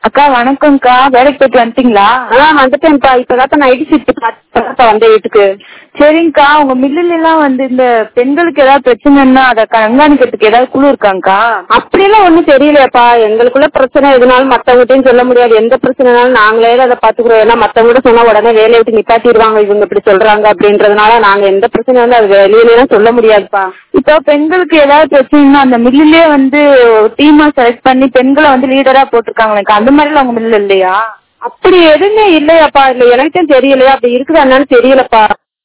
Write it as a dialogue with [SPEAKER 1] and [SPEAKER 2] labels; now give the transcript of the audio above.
[SPEAKER 1] அக்கா வணக்கம்க்கா வேலைக்கு போயிட்டு வந்துட்டீங்களா
[SPEAKER 2] ஆ வந்துட்டேன்ப்பா இப்பதான் நைட்டு ஷிஃப்ட் பார்த்து வந்தேன் வீட்டுக்கு
[SPEAKER 1] சரிங்கக்கா உங்க மில்லுல எல்லாம் வந்து இந்த பெண்களுக்கு ஏதாவது பிரச்சனைன்னா அதை கண்காணிக்கிறதுக்கு ஏதாவது குழு இருக்காங்கக்கா
[SPEAKER 2] அப்படியெல்லாம் ஒண்ணும் தெரியலையாப்பா எங்களுக்குள்ள பிரச்சனை எதுனாலும் மத்தவங்ககிட்டயும் சொல்ல முடியாது எந்த பிரச்சனைனாலும் நாங்களே அதை பாத்துக்கிறோம் ஏன்னா மத்தவங்க சொன்னா உடனே வேலையை விட்டு நிப்பாட்டிடுவாங்க இவங்க இப்படி சொல்றாங்க அப்படின்றதுனால நாங்க எந்த பிரச்சனை வந்து அது வெளியிலாம் சொல்ல முடியாதுப்பா
[SPEAKER 1] இப்போ பெண்களுக்கு ஏதாவது பிரச்சனைனா அந்த மில்லுலயே வந்து டீமா செலக்ட் பண்ணி பெண்களை வந்து லீடரா போட்டிருக்காங்களேக்கா அந்த மாதிரி உங்க மில்லுல இல்லையா
[SPEAKER 2] அப்படி எதுவுமே இல்லையாப்பா இல்ல எனக்கும் தெரியலையா அப்படி இருக்குதா என்னன்னு தெரியலப்பா